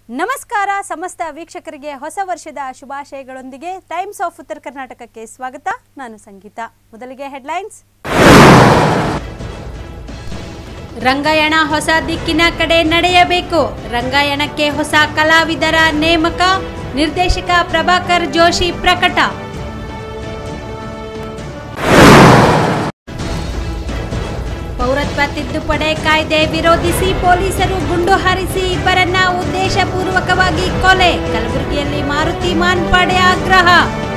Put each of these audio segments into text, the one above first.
ನಮಸ್ಕಾರ ಸಮಸ್ತ ವೀಕ್ಷಕರಿಗೆ ಹೊಸ ವರ್ಷದ ಶುಭಾಶಯಗಳೊಂದಿಗೆ ಟೈಮ್ಸ್ ಆಫ್ ಉತ್ತರ ಕರ್ನಾಟಕಕ್ಕೆ ಸ್ವಾಗತ ನಾನು ಸಂಗೀತ ಮೊದಲಿಗೆ ಹೆಡ್ಲೈನ್ಸ್ ರಂಗಾಯಣ ಹೊಸ ದಿಕ್ಕಿನ ಕಡೆ ನಡೆಯಬೇಕು ರಂಗಾಯಣಕ್ಕೆ ಹೊಸ ಕಲಾವಿದರ ನೇಮಕ ನಿರ್ದೇಶಕ ಪ್ರಭಾಕರ್ ಜೋಶಿ ಪ್ರಕಟ ಪೌರತ್ವ ತಿದ್ದುಪಡಿ ಕಾಯ್ದೆ ವಿರೋಧಿಸಿ ಪೊಲೀಸರು ಗುಂಡು ಹಾರಿಸಿ ಇಬ್ಬರನ್ನ ಉದ್ದೇಶಪೂರ್ವಕವಾಗಿ ಕೊಲೆ ಕಲಬುರಗಿಯಲ್ಲಿ ಮಾರುತಿ ಮಾನ್ಪಾಡೆ ಆಗ್ರಹ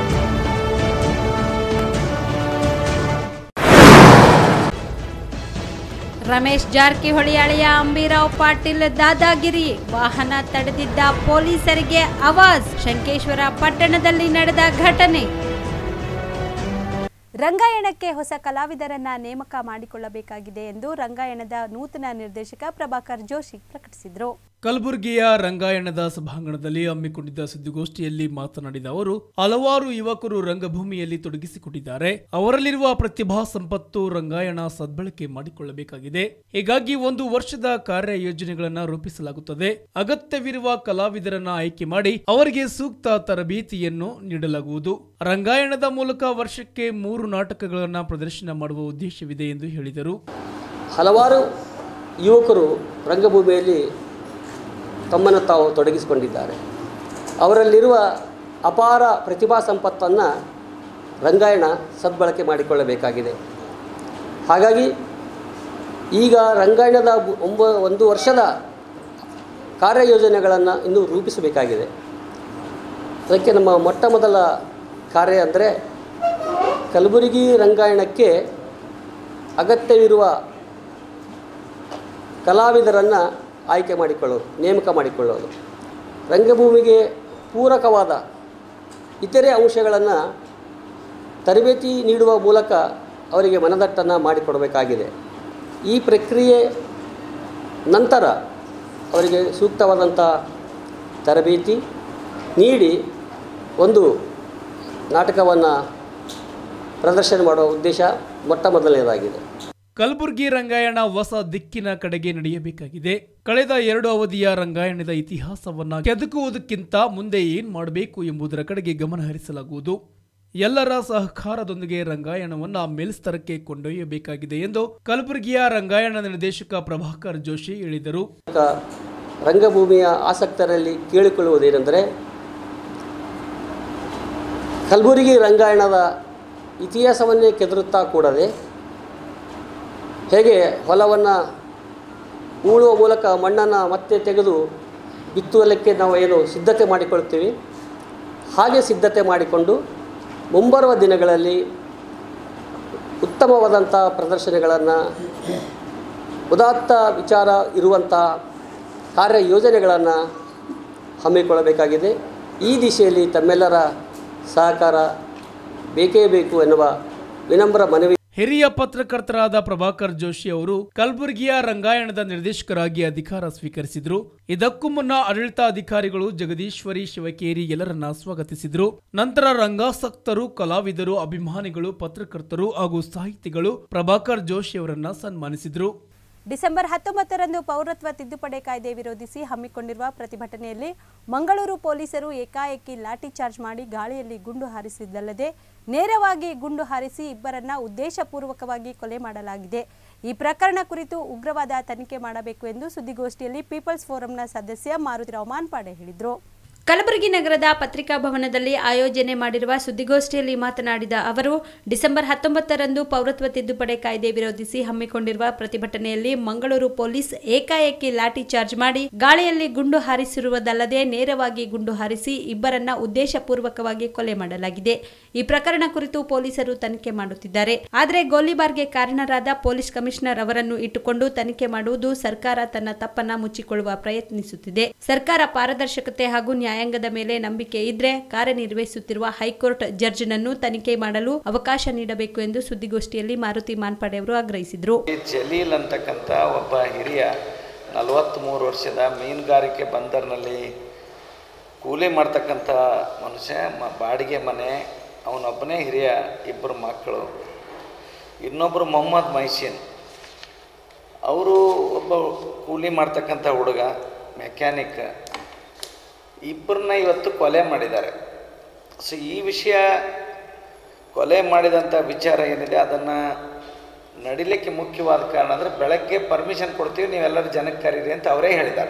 ರಮೇಶ್ ಜಾರಕಿಹೊಳಿ ಅಳಿಯ ಅಂಬಿರಾವ್ ಪಾಟೀಲ್ ದಾದಾಗಿರಿ ವಾಹನ ತಡೆದಿದ್ದ ಪೊಲೀಸರಿಗೆ ಆವಾಜ್ ಶಂಕೇಶ್ವರ ಪಟ್ಟಣದಲ್ಲಿ ನಡೆದ ಘಟನೆ ರಂಗಾಯಣಕ್ಕೆ ಹೊಸ ಕಲಾವಿದರನ್ನ ನೇಮಕ ಮಾಡಿಕೊಳ್ಳಬೇಕಾಗಿದೆ ಎಂದು ರಂಗಾಯಣದ ನೂತನ ನಿರ್ದೇಶಕ ಪ್ರಭಾಕರ್ ಜೋಶಿ ಪ್ರಕಟಿಸಿದರು ಕಲಬುರಗಿಯ ರಂಗಾಯಣದ ಸಭಾಂಗಣದಲ್ಲಿ ಹಮ್ಮಿಕೊಂಡಿದ್ದ ಸುದ್ದಿಗೋಷ್ಠಿಯಲ್ಲಿ ಮಾತನಾಡಿದ ಅವರು ಹಲವಾರು ಯುವಕರು ರಂಗಭೂಮಿಯಲ್ಲಿ ತೊಡಗಿಸಿಕೊಂಡಿದ್ದಾರೆ ಅವರಲ್ಲಿರುವ ಪ್ರತಿಭಾ ಸಂಪತ್ತು ರಂಗಾಯಣ ಸದ್ಬಳಕೆ ಮಾಡಿಕೊಳ್ಳಬೇಕಾಗಿದೆ ಹೀಗಾಗಿ ಒಂದು ವರ್ಷದ ಕಾರ್ಯ ಯೋಜನೆಗಳನ್ನು ರೂಪಿಸಲಾಗುತ್ತದೆ ಅಗತ್ಯವಿರುವ ಕಲಾವಿದರನ್ನ ಆಯ್ಕೆ ಮಾಡಿ ಅವರಿಗೆ ಸೂಕ್ತ ತರಬೇತಿಯನ್ನು ನೀಡಲಾಗುವುದು ರಂಗಾಯಣದ ಮೂಲಕ ವರ್ಷಕ್ಕೆ ಮೂರು ನಾಟಕಗಳನ್ನು ಪ್ರದರ್ಶನ ಮಾಡುವ ಉದ್ದೇಶವಿದೆ ಎಂದು ಹೇಳಿದರು ಹಲವಾರು ಯುವಕರು ರಂಗಭೂಮಿಯಲ್ಲಿ ತಮ್ಮನ್ನು ತಾವು ತೊಡಗಿಸಿಕೊಂಡಿದ್ದಾರೆ ಅವರಲ್ಲಿರುವ ಅಪಾರ ಪ್ರತಿಭಾ ಸಂಪತ್ತನ್ನು ರಂಗಾಯಣ ಸದ್ಬಳಕೆ ಮಾಡಿಕೊಳ್ಳಬೇಕಾಗಿದೆ ಹಾಗಾಗಿ ಈಗ ರಂಗಾಯಣದ ಬು- ಒಂಬ ಒಂದು ವರ್ಷದ ಕಾರ್ಯಯೋಜನೆಗಳನ್ನು ಇನ್ನೂ ರೂಪಿಸಬೇಕಾಗಿದೆ ಅದಕ್ಕೆ ನಮ್ಮ ಮೊಟ್ಟ ಮೊದಲ ಕಾರ್ಯ ಅಂದರೆ ಕಲಬುರಗಿ ರಂಗಾಯಣಕ್ಕೆ ಅಗತ್ಯವಿರುವ ಕಲಾವಿದರನ್ನು ಆಯ್ಕೆ ಮಾಡಿಕೊಳ್ಳೋದು ನೇಮಕ ಮಾಡಿಕೊಳ್ಳೋದು ರಂಗಭೂಮಿಗೆ ಪೂರಕವಾದ ಇತರೆ ಅಂಶಗಳನ್ನು ತರಬೇತಿ ನೀಡುವ ಮೂಲಕ ಅವರಿಗೆ ಮನದಟ್ಟನ್ನು ಮಾಡಿಕೊಡಬೇಕಾಗಿದೆ ಈ ಪ್ರಕ್ರಿಯೆ ನಂತರ ಅವರಿಗೆ ಸೂಕ್ತವಾದಂಥ ತರಬೇತಿ ನೀಡಿ ಒಂದು ನಾಟಕವನ್ನು ಪ್ರದರ್ಶನ ಮಾಡುವ ಉದ್ದೇಶ ಮೊಟ್ಟ ಮೊದಲನೇದಾಗಿದೆ ಕಲಬುರಗಿ ರಂಗಾಯಣ ಹೊಸ ದಿಕ್ಕಿನ ಕಡೆಗೆ ನಡೆಯಬೇಕಾಗಿದೆ ಕಳೆದ ಎರಡು ಅವಧಿಯ ರಂಗಾಯಣದ ಇತಿಹಾಸವನ್ನ ಕೆದಕುವುದಕ್ಕಿಂತ ಮುಂದೆ ಏನ್ ಮಾಡಬೇಕು ಎಂಬುದರ ಕಡೆಗೆ ಗಮನ ಹರಿಸಲಾಗುವುದು ಎಲ್ಲರ ಸಹಕಾರದೊಂದಿಗೆ ರಂಗಾಯಣವನ್ನ ಮೇಲ್ಸ್ತರಕ್ಕೆ ಕೊಂಡೊಯ್ಯಬೇಕಾಗಿದೆ ಎಂದು ಕಲಬುರಗಿಯ ರಂಗಾಯಣ ನಿರ್ದೇಶಕ ಪ್ರಭಾಕರ್ ಜೋಶಿ ಹೇಳಿದರು ಮೂಲಕ ರಂಗಭೂಮಿಯ ಆಸಕ್ತರಲ್ಲಿ ಕೇಳಿಕೊಳ್ಳುವುದೇನೆಂದರೆ ಕಲಬುರಗಿ ರಂಗಾಯಣದ ಇತಿಹಾಸವನ್ನೇ ಕೆದರುತ್ತಾ ಕೂಡದೆ ಹೇಗೆ ಹೊಲವನ್ನು ಉಳುವ ಮೂಲಕ ಮಣ್ಣನ್ನು ಮತ್ತೆ ತೆಗೆದು ಬಿತ್ತುವಲಕ್ಕೆ ನಾವು ಏನು ಸಿದ್ಧತೆ ಮಾಡಿಕೊಳ್ತೀವಿ ಹಾಗೆ ಸಿದ್ಧತೆ ಮಾಡಿಕೊಂಡು ಮುಂಬರುವ ದಿನಗಳಲ್ಲಿ ಉತ್ತಮವಾದಂಥ ಪ್ರದರ್ಶನಗಳನ್ನು ಉದಾತ್ತ ವಿಚಾರ ಇರುವಂಥ ಕಾರ್ಯ ಯೋಜನೆಗಳನ್ನು ಹಮ್ಮಿಕೊಳ್ಳಬೇಕಾಗಿದೆ ಈ ದಿಶೆಯಲ್ಲಿ ತಮ್ಮೆಲ್ಲರ ಸಹಕಾರ ಬೇಕೇ ಬೇಕು ಎನ್ನುವ ವಿನಮ್ರ ಮನವಿ ಹಿರಿಯ ಪತ್ರಕರ್ತರಾದ ಪ್ರಭಾಕರ್ ಜೋಶಿ ಅವರು ಕಲಬುರಗಿಯ ರಂಗಾಯಣದ ನಿರ್ದೇಶಕರಾಗಿ ಅಧಿಕಾರ ಸ್ವೀಕರಿಸಿದ್ರು ಇದಕ್ಕೂ ಮುನ್ನ ಆಡಳಿತಾಧಿಕಾರಿಗಳು ಜಗದೀಶ್ವರಿ ಶಿವಕೇರಿ ಎಲ್ಲರನ್ನ ಸ್ವಾಗತಿಸಿದ್ರು ನಂತರ ರಂಗಾಸಕ್ತರು ಕಲಾವಿದರು ಅಭಿಮಾನಿಗಳು ಪತ್ರಕರ್ತರು ಹಾಗೂ ಸಾಹಿತಿಗಳು ಪ್ರಭಾಕರ್ ಜೋಶಿ ಅವರನ್ನ ಸನ್ಮಾನಿಸಿದ್ರು ಡಿಸೆಂಬರ್ ಹತ್ತೊಂಬತ್ತರಂದು ಪೌರತ್ವ ತಿದ್ದುಪಡಿ ಕಾಯ್ದೆ ವಿರೋಧಿಸಿ ಹಮ್ಮಿಕೊಂಡಿರುವ ಪ್ರತಿಭಟನೆಯಲ್ಲಿ ಮಂಗಳೂರು ಪೊಲೀಸರು ಏಕಾಏಕಿ ಲಾಠಿ ಚಾರ್ಜ್ ಮಾಡಿ ಗಾಳಿಯಲ್ಲಿ ಗುಂಡು ಹಾರಿಸಿದ್ದಲ್ಲದೆ ನೇರವಾಗಿ ಗುಂಡು ಹಾರಿಸಿ ಇಬ್ಬರನ್ನ ಉದ್ದೇಶಪೂರ್ವಕವಾಗಿ ಕೊಲೆ ಮಾಡಲಾಗಿದೆ ಈ ಪ್ರಕರಣ ಕುರಿತು ಉಗ್ರವಾದ ತನಿಖೆ ಮಾಡಬೇಕು ಎಂದು ಸುದ್ದಿಗೋಷ್ಠಿಯಲ್ಲಿ ಪೀಪಲ್ಸ್ ಫೋರಂನ ಸದಸ್ಯ ಮಾರುತಿರಾವ್ ಮಾನ್ಪಾಡೆ ಹೇಳಿದರು ಕಲಬುರಗಿ ನಗರದ ಪತ್ರಿಕಾ ಭವನದಲ್ಲಿ ಆಯೋಜನೆ ಮಾಡಿರುವ ಸುದ್ದಿಗೋಷ್ಠಿಯಲ್ಲಿ ಮಾತನಾಡಿದ ಅವರು ಡಿಸೆಂಬರ್ ಹತ್ತೊಂಬತ್ತರಂದು ಪೌರತ್ವ ತಿದ್ದುಪಡಿ ಕಾಯ್ದೆ ವಿರೋಧಿಸಿ ಹಮ್ಮಿಕೊಂಡಿರುವ ಪ್ರತಿಭಟನೆಯಲ್ಲಿ ಮಂಗಳೂರು ಪೊಲೀಸ್ ಏಕಾಏಕಿ ಲಾಠಿ ಚಾರ್ಜ್ ಮಾಡಿ ಗಾಳಿಯಲ್ಲಿ ಗುಂಡು ಹಾರಿಸಿರುವುದಲ್ಲದೆ ನೇರವಾಗಿ ಗುಂಡು ಹಾರಿಸಿ ಇಬ್ಬರನ್ನ ಉದ್ದೇಶಪೂರ್ವಕವಾಗಿ ಕೊಲೆ ಮಾಡಲಾಗಿದೆ ಈ ಪ್ರಕರಣ ಕುರಿತು ಪೊಲೀಸರು ತನಿಖೆ ಮಾಡುತ್ತಿದ್ದಾರೆ ಆದರೆ ಗೋಲಿಬಾರ್ಗೆ ಕಾರಣರಾದ ಪೊಲೀಸ್ ಕಮಿಷನರ್ ಅವರನ್ನು ಇಟ್ಟುಕೊಂಡು ತನಿಖೆ ಮಾಡುವುದು ಸರ್ಕಾರ ತನ್ನ ತಪ್ಪನ್ನ ಮುಚ್ಚಿಕೊಳ್ಳುವ ಪ್ರಯತ್ನಿಸುತ್ತಿದೆ ಸರ್ಕಾರ ಪಾರದರ್ಶಕತೆ ಹಾಗೂ ನ್ಯಾಯಾಂಗದ ಮೇಲೆ ನಂಬಿಕೆ ಇದ್ರೆ ಕಾರ್ಯನಿರ್ವಹಿಸುತ್ತಿರುವ ಹೈಕೋರ್ಟ್ ಜಡ್ಜ್ನನ್ನು ತನಿಖೆ ಮಾಡಲು ಅವಕಾಶ ನೀಡಬೇಕು ಎಂದು ಸುದ್ದಿಗೋಷ್ಠಿಯಲ್ಲಿ ಮಾರುತಿ ಮಾನ್ಪಾಡೆ ಅವರು ಆಗ್ರಹಿಸಿದರು ಈ ಜಲೀಲ್ ಅಂತಕ್ಕಂಥ ಒಬ್ಬ ಹಿರಿಯ ನಲವತ್ತ್ಮೂರು ವರ್ಷದ ಮೀನುಗಾರಿಕೆ ಬಂದರ್ನಲ್ಲಿ ಕೂಲಿ ಮಾಡ್ತಕ್ಕಂಥ ಮನುಷ್ಯ ಮ ಬಾಡಿಗೆ ಮನೆ ಅವನೊಬ್ಬನೇ ಹಿರಿಯ ಇಬ್ಬರು ಮಕ್ಕಳು ಇನ್ನೊಬ್ಬರು ಮೊಹಮ್ಮದ್ ಮೈಸೀನ್ ಅವರು ಒಬ್ಬ ಕೂಲಿ ಮಾಡ್ತಕ್ಕಂಥ ಹುಡುಗ ಮೆಕ್ಯಾನಿಕ್ ಇಬ್ಬರನ್ನ ಇವತ್ತು ಕೊಲೆ ಮಾಡಿದ್ದಾರೆ ಸೊ ಈ ವಿಷಯ ಕೊಲೆ ಮಾಡಿದಂಥ ವಿಚಾರ ಏನಿದೆ ಅದನ್ನು ನಡಿಲಿಕ್ಕೆ ಮುಖ್ಯವಾದ ಕಾರಣ ಅಂದರೆ ಬೆಳಗ್ಗೆ ಪರ್ಮಿಷನ್ ಕೊಡ್ತೀವಿ ನೀವೆಲ್ಲರೂ ಜನಕ್ಕೆ ಕರೀರಿ ಅಂತ ಅವರೇ ಹೇಳಿದ್ದಾರೆ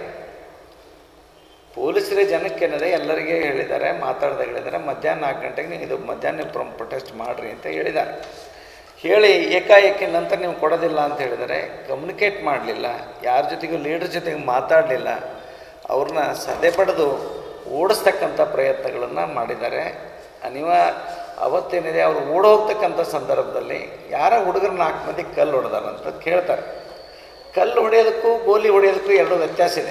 ಪೊಲೀಸರೇ ಜನಕ್ಕೆ ಏನಿದೆ ಎಲ್ಲರಿಗೆ ಹೇಳಿದ್ದಾರೆ ಮಾತಾಡ್ದಾಗ ಹೇಳಿದ್ದಾರೆ ಮಧ್ಯಾಹ್ನ ನಾಲ್ಕು ಗಂಟೆಗೆ ನೀವು ಇದು ಮಧ್ಯಾಹ್ನ ಪ್ರೊಟೆಸ್ಟ್ ಮಾಡಿರಿ ಅಂತ ಹೇಳಿದ್ದಾರೆ ಹೇಳಿ ಏಕಾಏಕಿ ನಂತರ ನೀವು ಕೊಡೋದಿಲ್ಲ ಅಂತ ಹೇಳಿದರೆ ಕಮ್ಯುನಿಕೇಟ್ ಮಾಡಲಿಲ್ಲ ಯಾರ ಜೊತೆಗೂ ಲೀಡರ್ ಜೊತೆಗೆ ಮಾತಾಡಲಿಲ್ಲ ಅವ್ರನ್ನ ಸದೆ ಪಡೆದು ಓಡಿಸ್ತಕ್ಕಂಥ ಪ್ರಯತ್ನಗಳನ್ನು ಮಾಡಿದ್ದಾರೆ ಅನಿವ ಅವತ್ತೇನಿದೆ ಅವರು ಓಡೋಗ್ತಕ್ಕಂಥ ಸಂದರ್ಭದಲ್ಲಿ ಯಾರ ಹುಡುಗರು ನಾಲ್ಕು ಮಂದಿ ಕಲ್ಲು ಹೊಡೆದಾರಂತ ಕೇಳ್ತಾರೆ ಕಲ್ಲು ಹೊಡೆಯೋದಕ್ಕೂ ಗೋಲಿ ಹೊಡೆಯೋದಕ್ಕೂ ಎರಡು ವ್ಯತ್ಯಾಸ ಇದೆ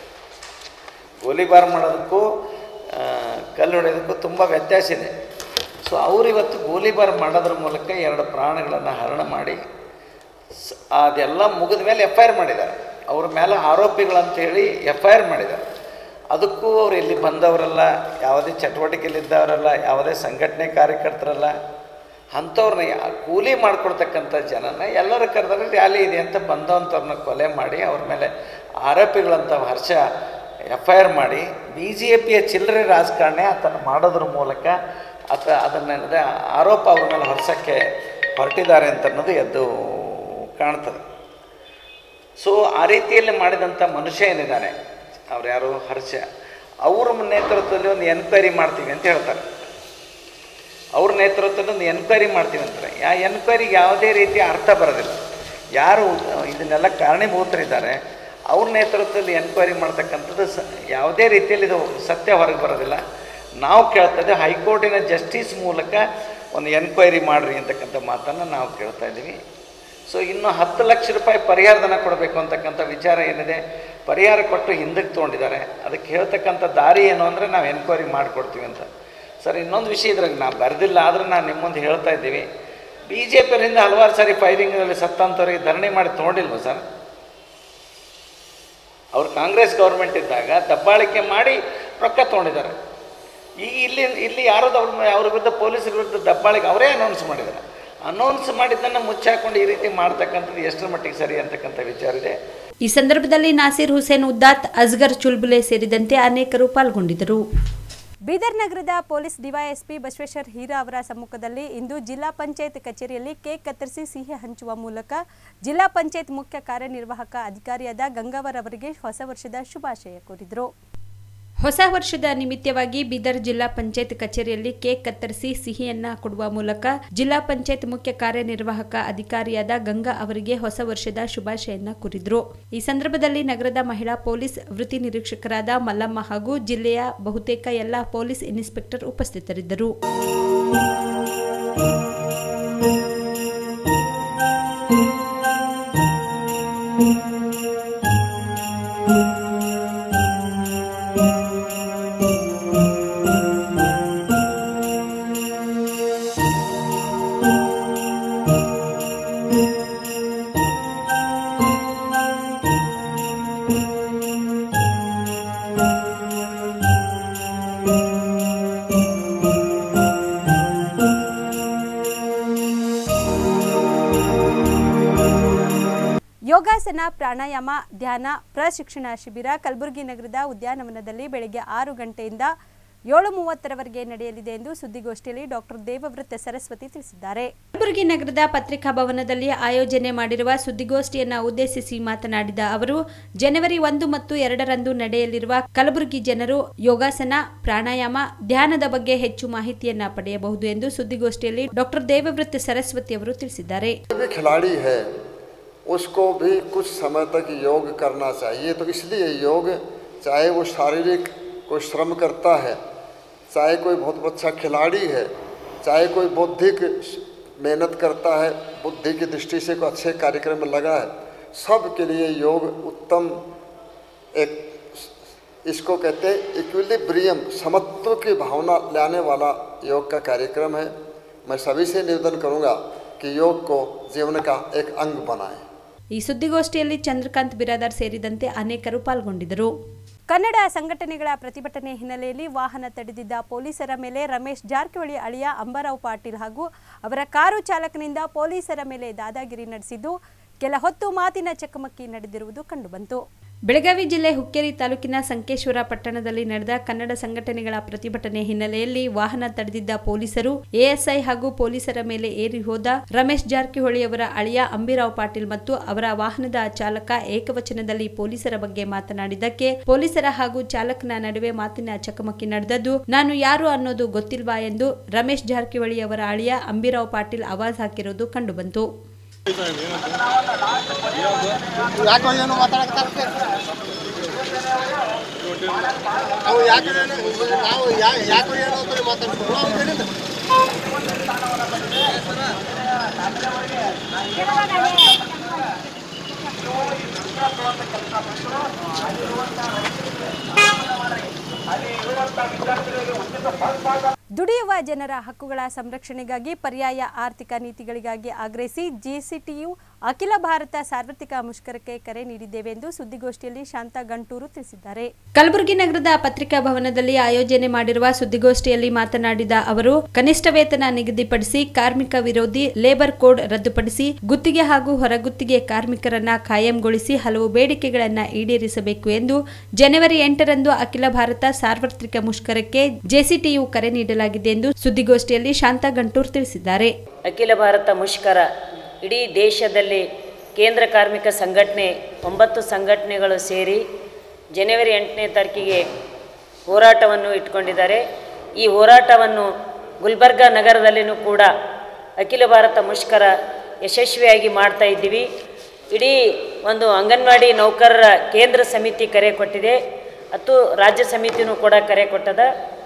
ಗೋಲಿಬಾರ್ ಮಾಡೋದಕ್ಕೂ ಆ, ಕಲ್ಲು ಹೊಡೆಯೋದಕ್ಕೂ ತುಂಬ ವ್ಯತ್ಯಾಸ ಇದೆ ಸೊ ಅವರು ಇವತ್ತು ಗೋಲಿಬಾರ್ ಮಾಡೋದ್ರ ಮೂಲಕ ಎರಡು ಪ್ರಾಣಗಳನ್ನು ಹರಣ ಮಾಡಿ ಸ್- ಅದೆಲ್ಲ ಮುಗಿದ ಮೇಲೆ ಎಫ್ ಐ ಆರ್ ಮಾಡಿದ್ದಾರೆ ಅವ್ರ ಮೇಲೆ ಆರೋಪಿಗಳಂತೇಳಿ ಎಫ್ ಐ ಆರ್ ಮಾಡಿದ್ದಾರೆ ಅದಕ್ಕೂ ಅವ್ರು ಇಲ್ಲಿ ಬಂದವರಲ್ಲ ಯಾವುದೇ ಚಟುವಟಿಕೆಯಲ್ಲಿದ್ದವರಲ್ಲ ಯಾವುದೇ ಸಂಘಟನೆ ಕಾರ್ಯಕರ್ತರಲ್ಲ ಅಂಥವ್ರನ್ನ ಯಾ ಕೂಲಿ ಮಾಡ್ಕೊಡ್ತಕ್ಕಂಥ ಜನನ ಎಲ್ಲರ ಕರೆದ್ರೆ ರ್ಯಾಲಿ ಇದೆ ಅಂತ ಬಂದವಂಥವ್ರನ್ನ ಕೊಲೆ ಮಾಡಿ ಅವ್ರ ಮೇಲೆ ಆರೋಪಿಗಳಂತ ಹರ್ಷ ಎಫ್ ಐ ಆರ್ ಮಾಡಿ ಬಿ ಜೆ ಪಿಯ ಚಿಲ್ಲರೆ ರಾಜಕಾರಣಿ ಆತನ ಮಾಡೋದ್ರ ಮೂಲಕ ಆತ ಅದನ್ನೇನಿದೆ ಆರೋಪ ಅವ್ರ ಮೇಲೆ ಹೊರಸೋಕ್ಕೆ ಹೊರಟಿದ್ದಾರೆ ಅಂತ ಅನ್ನೋದು ಎದ್ದು ಕಾಣ್ತದೆ ಸೊ ಆ ರೀತಿಯಲ್ಲಿ ಮಾಡಿದಂಥ ಮನುಷ್ಯ ಏನಿದ್ದಾನೆ ಅವ್ರು ಯಾರು ಹರ್ಷ ಅವ್ರ ನೇತೃತ್ವದಲ್ಲಿ ಒಂದು ಎನ್ಕ್ವೈರಿ ಮಾಡ್ತೀವಿ ಅಂತ ಹೇಳ್ತಾರೆ ಅವ್ರ ನೇತೃತ್ವದಲ್ಲಿ ಒಂದು ಎನ್ಕ್ವೈರಿ ಮಾಡ್ತೀವಿ ಅಂತಾರೆ ಆ ಎನ್ಕ್ವೈರಿಗೆ ಯಾವುದೇ ರೀತಿಯ ಅರ್ಥ ಬರೋದಿಲ್ಲ ಯಾರು ಇದನ್ನೆಲ್ಲ ಕಾರಣೀಭೂತರಿದ್ದಾರೆ ಅವ್ರ ನೇತೃತ್ವದಲ್ಲಿ ಎನ್ಕ್ವೈರಿ ಮಾಡ್ತಕ್ಕಂಥದ್ದು ಸ ಯಾವುದೇ ರೀತಿಯಲ್ಲಿ ಇದು ಸತ್ಯ ಹೊರಗೆ ಬರೋದಿಲ್ಲ ನಾವು ಕೇಳ್ತದೆ ಹೈಕೋರ್ಟಿನ ಜಸ್ಟಿಸ್ ಮೂಲಕ ಒಂದು ಎನ್ಕ್ವೈರಿ ಮಾಡಿರಿ ಅಂತಕ್ಕಂಥ ಮಾತನ್ನು ನಾವು ಕೇಳ್ತಾ ಇದ್ದೀವಿ ಸೊ ಇನ್ನು ಹತ್ತು ಲಕ್ಷ ರೂಪಾಯಿ ಪರಿಹಾರಧನ ಕೊಡಬೇಕು ಅಂತಕ್ಕಂಥ ವಿಚಾರ ಏನಿದೆ ಪರಿಹಾರ ಕೊಟ್ಟು ಹಿಂದಕ್ಕೆ ತೊಗೊಂಡಿದ್ದಾರೆ ಅದಕ್ಕೆ ಹೇಳ್ತಕ್ಕಂಥ ದಾರಿ ಏನು ಅಂದರೆ ನಾವು ಎನ್ಕ್ವೈರಿ ಮಾಡಿಕೊಡ್ತೀವಿ ಅಂತ ಸರ್ ಇನ್ನೊಂದು ವಿಷಯ ಇದ್ರಾಗ ನಾವು ಬರೆದಿಲ್ಲ ಆದರೂ ನಾನು ನಿಮ್ಮ ಮುಂದೆ ಹೇಳ್ತಾ ಇದ್ದೀವಿ ಬಿ ಜೆ ಪಿಯವರಿಂದ ಹಲವಾರು ಸಾರಿ ಫೈರಿಂಗ್ನಲ್ಲಿ ಸತ್ತಂಥವ್ರಿಗೆ ಧರಣಿ ಮಾಡಿ ತೊಗೊಂಡಿಲ್ವ ಸರ್ ಅವ್ರು ಕಾಂಗ್ರೆಸ್ ಗೌರ್ಮೆಂಟ್ ಇದ್ದಾಗ ದಬ್ಬಾಳಿಕೆ ಮಾಡಿ ರೊಕ್ಕ ತೊಗೊಂಡಿದ್ದಾರೆ ಈಗ ಇಲ್ಲಿ ಇಲ್ಲಿ ಯಾರದು ಅವ್ರ ಅವ್ರ ವಿರುದ್ಧ ಪೊಲೀಸರ ವಿರುದ್ಧ ದಬ್ಬಾಳಿಕೆ ಅವರೇ ಅನೌನ್ಸ್ ಮಾಡಿದ್ದಾರೆ ಅನೌನ್ಸ್ ಮಾಡಿದ್ದನ್ನು ಮುಚ್ಚಾಕೊಂಡು ಈ ರೀತಿ ಮಾಡ್ತಕ್ಕಂಥದ್ದು ಎಷ್ಟರ ಮಟ್ಟಿಗೆ ಸರಿ ಅಂತಕ್ಕಂಥ ವಿಚಾರ ಇದೆ ಈ ಸಂದರ್ಭದಲ್ಲಿ ನಾಸೀರ್ ಹುಸೇನ್ ಉದ್ದಾತ್ ಅಸ್ಗರ್ ಚುಲ್ಬುಲೆ ಸೇರಿದಂತೆ ಅನೇಕರು ಪಾಲ್ಗೊಂಡಿದ್ದರು ಬೀದರ್ ನಗರದ ಪೊಲೀಸ್ ಡಿವೈಎಸ್ಪಿ ಬಸವೇಶ್ವರ್ ಹೀರಾ ಅವರ ಸಮ್ಮುಖದಲ್ಲಿ ಇಂದು ಜಿಲ್ಲಾ ಪಂಚಾಯತ್ ಕಚೇರಿಯಲ್ಲಿ ಕೇಕ್ ಕತ್ತರಿಸಿ ಸಿಹಿ ಹಂಚುವ ಮೂಲಕ ಜಿಲ್ಲಾ ಪಂಚಾಯತ್ ಮುಖ್ಯ ಕಾರ್ಯನಿರ್ವಾಹಕ ಅಧಿಕಾರಿಯಾದ ಗಂಗಾವರ್ ಅವರಿಗೆ ಹೊಸ ವರ್ಷದ ಶುಭಾಶಯ ಕೋರಿದರು ಹೊಸ ವರ್ಷದ ನಿಮಿತ್ತವಾಗಿ ಬೀದರ್ ಜಿಲ್ಲಾ ಪಂಚಾಯತ್ ಕಚೇರಿಯಲ್ಲಿ ಕೇಕ್ ಕತ್ತರಿಸಿ ಸಿಹಿಯನ್ನ ಕೊಡುವ ಮೂಲಕ ಜಿಲ್ಲಾ ಪಂಚಾಯತ್ ಮುಖ್ಯ ಕಾರ್ಯನಿರ್ವಾಹಕ ಅಧಿಕಾರಿಯಾದ ಗಂಗಾ ಅವರಿಗೆ ಹೊಸ ವರ್ಷದ ಶುಭಾಶಯನ್ನ ಕೋರಿದ್ರು ಈ ಸಂದರ್ಭದಲ್ಲಿ ನಗರದ ಮಹಿಳಾ ಪೊಲೀಸ್ ವೃತ್ತಿ ನಿರೀಕ್ಷಕರಾದ ಮಲ್ಲಮ್ಮ ಹಾಗೂ ಜಿಲ್ಲೆಯ ಬಹುತೇಕ ಎಲ್ಲ ಪೊಲೀಸ್ ಇನ್ಸ್ಪೆಕ್ಟರ್ ಉಪಸ್ಥಿತರಿದ್ದರು ಯೋಗಾಸನ ಪ್ರಾಣಾಯಾಮ ಧ್ಯಾನ ಪ್ರಶಿಕ್ಷಣ ಶಿಬಿರ ಕಲಬುರಗಿ ನಗರದ ಉದ್ಯಾನವನದಲ್ಲಿ ಬೆಳಗ್ಗೆ ಆರು ಗಂಟೆಯಿಂದ ಏಳು ಮೂವತ್ತರವರೆಗೆ ನಡೆಯಲಿದೆ ಎಂದು ಸುದ್ದಿಗೋಷ್ಠಿಯಲ್ಲಿ ಡಾಕ್ಟರ್ ದೇವವೃತ್ತ ಸರಸ್ವತಿ ತಿಳಿಸಿದ್ದಾರೆ ಕಲಬುರಗಿ ನಗರದ ಪತ್ರಿಕಾ ಭವನದಲ್ಲಿ ಆಯೋಜನೆ ಮಾಡಿರುವ ಸುದ್ದಿಗೋಷ್ಠಿಯನ್ನು ಉದ್ದೇಶಿಸಿ ಮಾತನಾಡಿದ ಅವರು ಜನವರಿ ಒಂದು ಮತ್ತು ಎರಡರಂದು ನಡೆಯಲಿರುವ ಕಲಬುರಗಿ ಜನರು ಯೋಗಾಸನ ಪ್ರಾಣಾಯಾಮ ಧ್ಯಾನದ ಬಗ್ಗೆ ಹೆಚ್ಚು ಮಾಹಿತಿಯನ್ನ ಪಡೆಯಬಹುದು ಎಂದು ಸುದ್ದಿಗೋಷ್ಠಿಯಲ್ಲಿ ಡಾಕ್ಟರ್ ದೇವವೃತ್ತ ಸರಸ್ವತಿ ಅವರು ತಿಳಿಸಿದ್ದಾರೆ भी खिलाड़ी है उसको भी कुछ समय तक योग करना चाहिए तो इसलिए योग चाहे वो शारीरिक कोई श्रम करता है चाहे कोई बहुत अच्छा खिलाड़ी है चाहे कोई बौद्धिक मेहनत करता है बुद्धि की दृष्टि से कोई अच्छे कार्यक्रम में लगा है सब के लिए योग उत्तम एक इसको कहते हैं इक्विलिब्रियम समत्व की भावना लाने वाला योग का कार्यक्रम है मैं सभी से निवेदन करूंगा कि योग को जीवन का एक अंग बनाएं ಈ ಸುದ್ದಿಗೋಷ್ಠಿಯಲ್ಲಿ ಚಂದ್ರಕಾಂತ್ ಬಿರಾದಾರ್ ಸೇರಿದಂತೆ ಅನೇಕರು ಪಾಲ್ಗೊಂಡಿದ್ದರು ಕನ್ನಡ ಸಂಘಟನೆಗಳ ಪ್ರತಿಭಟನೆ ಹಿನ್ನೆಲೆಯಲ್ಲಿ ವಾಹನ ತಡೆದಿದ್ದ ಪೊಲೀಸರ ಮೇಲೆ ರಮೇಶ್ ಜಾರಕಿಹೊಳಿ ಅಳಿಯ ಅಂಬಾರಾವ್ ಪಾಟೀಲ್ ಹಾಗೂ ಅವರ ಕಾರು ಚಾಲಕನಿಂದ ಪೊಲೀಸರ ಮೇಲೆ ದಾದಾಗಿರಿ ನಡೆಸಿದ್ದು ಕೆಲ ಹೊತ್ತು ಮಾತಿನ ಚಕಮಕಿ ನಡೆದಿರುವುದು ಕಂಡುಬಂತು ಬೆಳಗಾವಿ ಜಿಲ್ಲೆ ಹುಕ್ಕೇರಿ ತಾಲೂಕಿನ ಸಂಕೇಶ್ವರ ಪಟ್ಟಣದಲ್ಲಿ ನಡೆದ ಕನ್ನಡ ಸಂಘಟನೆಗಳ ಪ್ರತಿಭಟನೆ ಹಿನ್ನೆಲೆಯಲ್ಲಿ ವಾಹನ ತಡೆದಿದ್ದ ಪೊಲೀಸರು ಎಎಸ್ಐ ಹಾಗೂ ಪೊಲೀಸರ ಮೇಲೆ ಏರಿ ಹೋದ ರಮೇಶ್ ಜಾರಕಿಹೊಳಿ ಅವರ ಅಳಿಯ ಅಂಬಿರಾವ್ ಪಾಟೀಲ್ ಮತ್ತು ಅವರ ವಾಹನದ ಚಾಲಕ ಏಕವಚನದಲ್ಲಿ ಪೊಲೀಸರ ಬಗ್ಗೆ ಮಾತನಾಡಿದ್ದಕ್ಕೆ ಪೊಲೀಸರ ಹಾಗೂ ಚಾಲಕನ ನಡುವೆ ಮಾತಿನ ಚಕಮಕಿ ನಡೆದದ್ದು ನಾನು ಯಾರು ಅನ್ನೋದು ಗೊತ್ತಿಲ್ವಾ ಎಂದು ರಮೇಶ್ ಜಾರಕಿಹೊಳಿ ಅವರ ಅಳಿಯ ಅಂಬಿರಾವ್ ಪಾಟೀಲ್ ಆವಾಜ್ ಹಾಕಿರುವುದು ಕಂಡುಬಂತು ಯಾಕೋ ಏನೋ ಮಾತಾಡಕತ್ತಾರ ನಾವು ಯಾಕೆ ನಾವು ಯಾ- ಯಾಕೋ ಏನೋ ಅಂತ ಮಾತಾಡ್ತೀವಿ ನಾವು ಕಡೆಯಿಂದ ದುಡಿಯುವ ಜನರ ಹಕ್ಕುಗಳ ಸಂರಕ್ಷಣೆಗಾಗಿ ಪರ್ಯಾಯ ಆರ್ಥಿಕ ನೀತಿಗಳಿಗಾಗಿ ಆಗ್ರಹಿಸಿ ಜಿಸಿಟಿಯು ಅಖಿಲ ಭಾರತ ಸಾರ್ವತ್ರಿಕ ಮುಷ್ಕರಕ್ಕೆ ಕರೆ ನೀಡಿದ್ದೇವೆ ಎಂದು ಸುದ್ದಿಗೋಷ್ಠಿಯಲ್ಲಿ ಶಾಂತಾ ಗಂಟೂರು ತಿಳಿಸಿದ್ದಾರೆ ಕಲಬುರಗಿ ನಗರದ ಪತ್ರಿಕಾ ಭವನದಲ್ಲಿ ಆಯೋಜನೆ ಮಾಡಿರುವ ಸುದ್ದಿಗೋಷ್ಠಿಯಲ್ಲಿ ಮಾತನಾಡಿದ ಅವರು ಕನಿಷ್ಠ ವೇತನ ನಿಗದಿಪಡಿಸಿ ಕಾರ್ಮಿಕ ವಿರೋಧಿ ಲೇಬರ್ ಕೋಡ್ ರದ್ದುಪಡಿಸಿ ಗುತ್ತಿಗೆ ಹಾಗೂ ಹೊರಗುತ್ತಿಗೆ ಕಾರ್ಮಿಕರನ್ನ ಕಾಯಂಗೊಳಿಸಿ ಹಲವು ಬೇಡಿಕೆಗಳನ್ನ ಈಡೇರಿಸಬೇಕು ಎಂದು ಜನವರಿ ಎಂಟರಂದು ಅಖಿಲ ಭಾರತ ಸಾರ್ವತ್ರಿಕ ಮುಷ್ಕರಕ್ಕೆ ಜೆಸಿಟಿಯು ಕರೆ ನೀಡಲಾಗಿದೆ ಎಂದು ಸುದ್ದಿಗೋಷ್ಠಿಯಲ್ಲಿ ಶಾಂತಾ ಗಂಟೂರ್ ತಿಳಿಸಿದ್ದಾರೆ ಅಖಿಲ ಭಾರತ ಮುಷ್ಕರ ಇಡೀ ದೇಶದಲ್ಲಿ ಕೇಂದ್ರ ಕಾರ್ಮಿಕ ಸಂಘಟನೆ ಒಂಬತ್ತು ಸಂಘಟನೆಗಳು ಸೇರಿ ಜನವರಿ ಎಂಟನೇ ತಾರೀಕಿಗೆ ಹೋರಾಟವನ್ನು ಇಟ್ಕೊಂಡಿದ್ದಾರೆ ಈ ಹೋರಾಟವನ್ನು ಗುಲ್ಬರ್ಗ ನಗರದಲ್ಲಿನೂ ಕೂಡ ಅಖಿಲ ಭಾರತ ಮುಷ್ಕರ ಯಶಸ್ವಿಯಾಗಿ ಮಾಡ್ತಾ ಇದ್ದೀವಿ ಇಡೀ ಒಂದು ಅಂಗನವಾಡಿ ನೌಕರರ ಕೇಂದ್ರ ಸಮಿತಿ ಕರೆ ಕೊಟ್ಟಿದೆ ಮತ್ತು ರಾಜ್ಯ ಸಮಿತಿನೂ ಕೂಡ ಕರೆ ಕೊಟ್ಟದ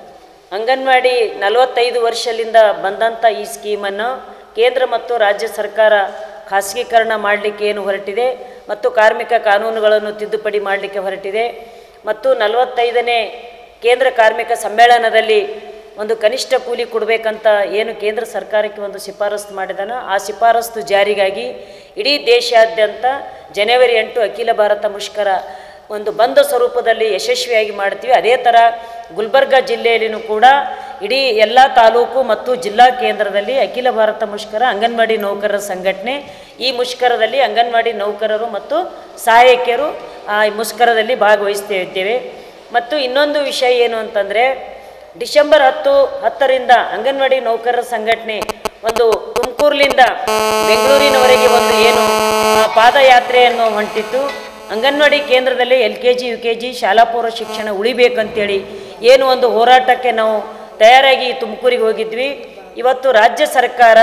ಅಂಗನವಾಡಿ ನಲವತ್ತೈದು ವರ್ಷದಿಂದ ಬಂದಂಥ ಈ ಸ್ಕೀಮನ್ನು ಕೇಂದ್ರ ಮತ್ತು ರಾಜ್ಯ ಸರ್ಕಾರ ಖಾಸಗೀಕರಣ ಮಾಡಲಿಕ್ಕೆ ಏನು ಹೊರಟಿದೆ ಮತ್ತು ಕಾರ್ಮಿಕ ಕಾನೂನುಗಳನ್ನು ತಿದ್ದುಪಡಿ ಮಾಡಲಿಕ್ಕೆ ಹೊರಟಿದೆ ಮತ್ತು ನಲವತ್ತೈದನೇ ಕೇಂದ್ರ ಕಾರ್ಮಿಕ ಸಮ್ಮೇಳನದಲ್ಲಿ ಒಂದು ಕನಿಷ್ಠ ಕೂಲಿ ಕೊಡಬೇಕಂತ ಏನು ಕೇಂದ್ರ ಸರ್ಕಾರಕ್ಕೆ ಒಂದು ಶಿಫಾರಸ್ತು ಮಾಡಿದಾನೋ ಆ ಶಿಫಾರಸ್ತು ಜಾರಿಗಾಗಿ ಇಡೀ ದೇಶಾದ್ಯಂತ ಜನವರಿ ಎಂಟು ಅಖಿಲ ಭಾರತ ಮುಷ್ಕರ ಒಂದು ಬಂದ ಸ್ವರೂಪದಲ್ಲಿ ಯಶಸ್ವಿಯಾಗಿ ಮಾಡ್ತೀವಿ ಅದೇ ಥರ ಗುಲ್ಬರ್ಗ ಜಿಲ್ಲೆಯಲ್ಲಿನೂ ಕೂಡ ಇಡೀ ಎಲ್ಲ ತಾಲೂಕು ಮತ್ತು ಜಿಲ್ಲಾ ಕೇಂದ್ರದಲ್ಲಿ ಅಖಿಲ ಭಾರತ ಮುಷ್ಕರ ಅಂಗನವಾಡಿ ನೌಕರರ ಸಂಘಟನೆ ಈ ಮುಷ್ಕರದಲ್ಲಿ ಅಂಗನವಾಡಿ ನೌಕರರು ಮತ್ತು ಸಹಾಯಕಿಯರು ಆ ಮುಷ್ಕರದಲ್ಲಿ ಭಾಗವಹಿಸ್ತಾ ಇದ್ದೇವೆ ಮತ್ತು ಇನ್ನೊಂದು ವಿಷಯ ಏನು ಅಂತಂದರೆ ಡಿಸೆಂಬರ್ ಹತ್ತು ಹತ್ತರಿಂದ ಅಂಗನವಾಡಿ ನೌಕರರ ಸಂಘಟನೆ ಒಂದು ತುಮಕೂರಿನಿಂದ ಬೆಂಗಳೂರಿನವರೆಗೆ ಒಂದು ಏನು ಆ, ಪಾದಯಾತ್ರೆಯನ್ನು ಹೊಂಟಿತ್ತು ಅಂಗನವಾಡಿ ಕೇಂದ್ರದಲ್ಲಿ L K G U K G ಶಾಲಾ ಪೂರ್ವ ಶಿಕ್ಷಣ ಉಳಿಬೇಕಂತೇಳಿ ಏನು ಒಂದು ಹೋರಾಟಕ್ಕೆ ನಾವು ತಯಾರಾಗಿ ತುಮಕೂರಿಗೆ ಹೋಗಿದ್ವಿ ಇವತ್ತು ರಾಜ್ಯ ಸರ್ಕಾರ